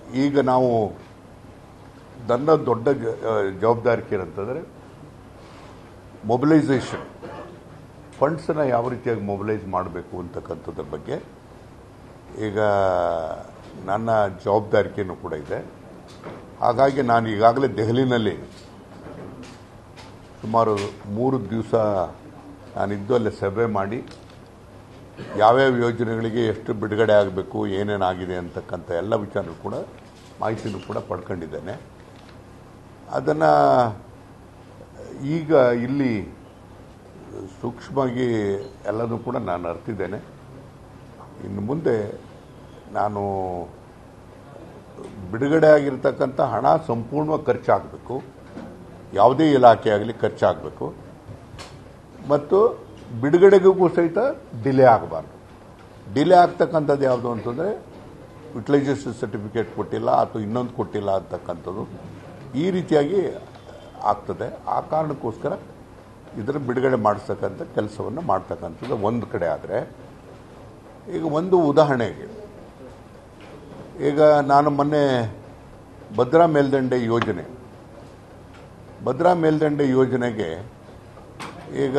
ಈಗ ನಾವು ನನ್ನ ದೊಡ್ಡ ಜ- ಆ, ಜವಾಬ್ದಾರಿಕೆ ಏನಂತಂದರೆ ಮೊಬಿಲೈಸೇಷನ್ ಫಂಡ್ಸನ್ನ ಯಾವ ರೀತಿಯಾಗಿ ಮೊಬಿಲೈಸ್ ಮಾಡಬೇಕು ಅಂತಕ್ಕಂಥದ್ರ ಬಗ್ಗೆ ಈಗ ನನ್ನ ಜವಾಬ್ದಾರಿಕೆಯೂ ಕೂಡ ಇದೆ ಹಾಗಾಗಿ ನಾನು ಈಗಾಗಲೇ ದೆಹಲಿನಲ್ಲಿ ಸುಮಾರು ಮೂರು ದಿವಸ ನಾನಿದ್ದು ಅಲ್ಲಿ ಸಭೆ ಮಾಡಿ ಯಾವ್ಯಾವ ಯೋಜನೆಗಳಿಗೆ ಎಷ್ಟು ಬಿಡುಗಡೆ ಆಗಬೇಕು ಏನೇನಾಗಿದೆ ಅಂತಕ್ಕಂಥ ಎಲ್ಲ ವಿಚಾರ ಕೂಡ ಮಾಹಿತಿನೂ ಕೂಡ ಪಡ್ಕೊಂಡಿದ್ದೇನೆ ಅದನ್ನು ಈಗ ಇಲ್ಲಿ ಸೂಕ್ಷ್ಮವಾಗಿ ಎಲ್ಲದೂ ಕೂಡ ನಾನು ಅರ್ತಿದ್ದೇನೆ ಇನ್ನು ಮುಂದೆ ನಾನು ಬಿಡುಗಡೆ ಆಗಿರ್ತಕ್ಕಂಥ ಹಣ ಸಂಪೂರ್ಣವಾಗಿ ಖರ್ಚಾಗಬೇಕು ಯಾವುದೇ ಇಲಾಖೆ ಆಗಲಿ ಖರ್ಚಾಗಬೇಕು ಮತ್ತು ಬಿಡುಗಡೆಗೂ ಸಹಿತ ಡಿಲೇ ಆಗಬಾರ್ದು ಡಿಲೇ ಆಗ್ತಕ್ಕಂಥದ್ದು ಯಾವುದು ಅಂತಂದರೆ ಯುಟಿಲೈಸೇಷನ್ ಸರ್ಟಿಫಿಕೇಟ್ ಕೊಟ್ಟಿಲ್ಲ ಅಥವಾ ಇನ್ನೊಂದು ಕೊಟ್ಟಿಲ್ಲ ಅಂತಕ್ಕಂಥದ್ದು ಈ ರೀತಿಯಾಗಿ ಆಗ್ತದೆ ಆ ಕಾರಣಕ್ಕೋಸ್ಕರ ಇದರ ಬಿಡುಗಡೆ ಮಾಡಿಸ್ತಕ್ಕಂಥ ಕೆಲಸವನ್ನು ಮಾಡ್ತಕ್ಕಂಥದ್ದು ಒಂದು ಕಡೆ ಆದರೆ ಈಗ ಒಂದು ಉದಾಹರಣೆಗೆ ಈಗ ನಾನು ಮೊನ್ನೆ ಭದ್ರಾ ಮೇಲ್ದಂಡೆ ಯೋಜನೆ ಭದ್ರಾ ಮೇಲ್ದಂಡೆ ಯೋಜನೆಗೆ ಈಗ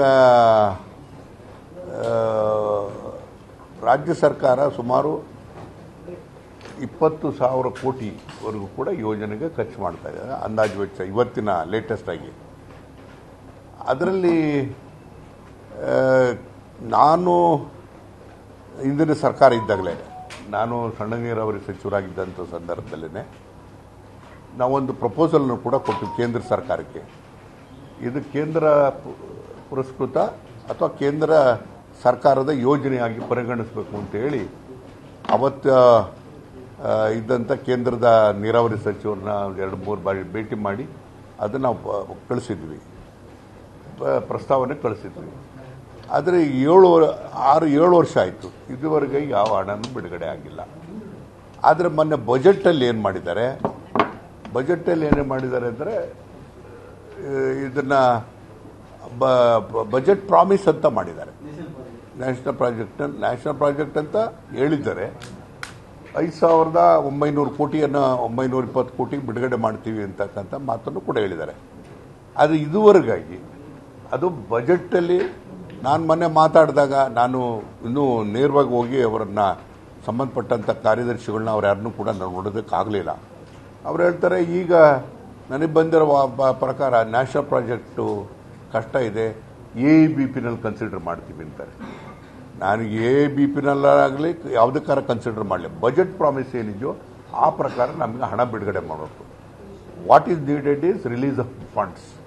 ಆ, ರಾಜ್ಯ ಸರ್ಕಾರ ಸುಮಾರು ಇಪ್ಪತ್ತು ಸಾವಿರ ಕೋಟಿವರೆಗೂ ಕೂಡ ಯೋಜನೆಗೆ ಖರ್ಚು ಮಾಡ್ತಾ ಇದ್ದಾರೆ ಅಂದಾಜು ವೆಚ್ಚ ಇವತ್ತಿನ ಲೇಟೆಸ್ಟ್ ಆಗಿ ಅದರಲ್ಲಿ ಆ, ನಾನು ಹಿಂದಿನ ಸರ್ಕಾರ ಇದ್ದಾಗಲೇ ನಾನು ಸಣ್ಣ ನೀರಾವರಿ ಸಚಿವರಾಗಿದ್ದಂಥ ಸಂದರ್ಭದಲ್ಲೇ ನಾವೊಂದು ಪ್ರಪೋಸಲ್ನು ಕೂಡ ಕೊಟ್ಟು ಕೇಂದ್ರ ಸರ್ಕಾರಕ್ಕೆ ಇದು ಕೇಂದ್ರ ಪು- ಪುರಸ್ಕೃತ ಅಥವಾ ಕೇಂದ್ರ ಸರ್ಕಾರದ ಯೋಜನೆಯಾಗಿ ಪರಿಗಣಿಸಬೇಕು ಅಂತ ಹೇಳಿ ಅವತ್ತು ಆ, ಇದ್ದಂಥ ಕೇಂದ್ರದ ನೀರಾವರಿ ಸಚಿವರನ್ನ ಎರಡು ಮೂರು ಬಾರಿ ಭೇಟಿ ಮಾಡಿ ಅದನ್ನು ನಾವು ಪ- ಕಳಿಸಿದ್ವಿ ಪ- ಪ್ರಸ್ತಾವನೆ ಕಳಿಸಿದ್ವಿ ಆದರೆ ಏಳು ಆರು ಏಳು ವರ್ಷ ಆಯಿತು ಇದುವರೆಗೆ ಯಾವ ಹಣನೂ ಬಿಡುಗಡೆ ಆಗಿಲ್ಲ ಆದರೆ ಮೊನ್ನೆ ಬಜೆಟಲ್ಲಿ ಏನು ಮಾಡಿದ್ದಾರೆ ಬಜೆಟಲ್ಲಿ ಏನೇ ಮಾಡಿದ್ದಾರೆ ಅಂದರೆ ಇದನ್ನ ಬ- ಬಜೆಟ್ ಪ್ರಾಮಿಸ್ ಅಂತ ಮಾಡಿದ್ದಾರೆ ನ್ಯಾಷನಲ್ ಪ್ರಾಜೆಕ್ಟ್ ನ್ಯಾಷನಲ್ ಪ್ರಾಜೆಕ್ಟ್ ಅಂತ ಹೇಳಿದ್ದಾರೆ ಐದು ಸಾವಿರದ ಒಂಬೈನೂರು ಕೋಟಿಯನ್ನು ಒಂಬೈನೂರ ಇಪ್ಪತ್ತು ಕೋಟಿಗೆ ಬಿಡುಗಡೆ ಮಾಡ್ತೀವಿ ಅಂತಕ್ಕಂಥ ಮಾತನ್ನು ಕೂಡ ಹೇಳಿದ್ದಾರೆ ಅದು ಇದುವರೆಗಾಗಿ ಅದು ಬಜೆಟಲ್ಲಿ ನಾನು ಮೊನ್ನೆ ಮಾತಾಡಿದಾಗ ನಾನು ಇನ್ನೂ ನೇರವಾಗಿ ಹೋಗಿ ಅವರನ್ನ ಸಂಬಂಧಪಟ್ಟಂಥ ಕಾರ್ಯದರ್ಶಿಗಳನ್ನ ಅವ್ರು ಯಾರನ್ನೂ ಕೂಡ ನಾನು ನೋಡೋದಕ್ಕಾಗಲಿಲ್ಲ ಅವ್ರು ಹೇಳ್ತಾರೆ ಈಗ ನನಗೆ ಬಂದಿರೋ ವ- ಬ- ಪ್ರಕಾರ ನ್ಯಾಷನಲ್ ಪ್ರಾಜೆಕ್ಟು ಕಷ್ಟ ಇದೆ ಎ ಬಿ ಪಿನಲ್ಲಿ ಕನ್ಸಿಡರ್ ಮಾಡ್ತೀವಿ ಅಂತಾರೆ ನಾನು ಎ ಬಿ ಪಿನಲ್ಲಾಗಲಿ ಯಾವುದಕ್ಕಾರ ಕನ್ಸಿಡರ್ ಮಾಡಲಿ ಬಜೆಟ್ ಪ್ರಾಮಿಸ್ ಏನಿದೆಯೋ ಆ ಪ್ರಕಾರ ನಮಗೆ ಹಣ ಬಿಡುಗಡೆ ಮಾಡಬೇಕು what is needed is release of funds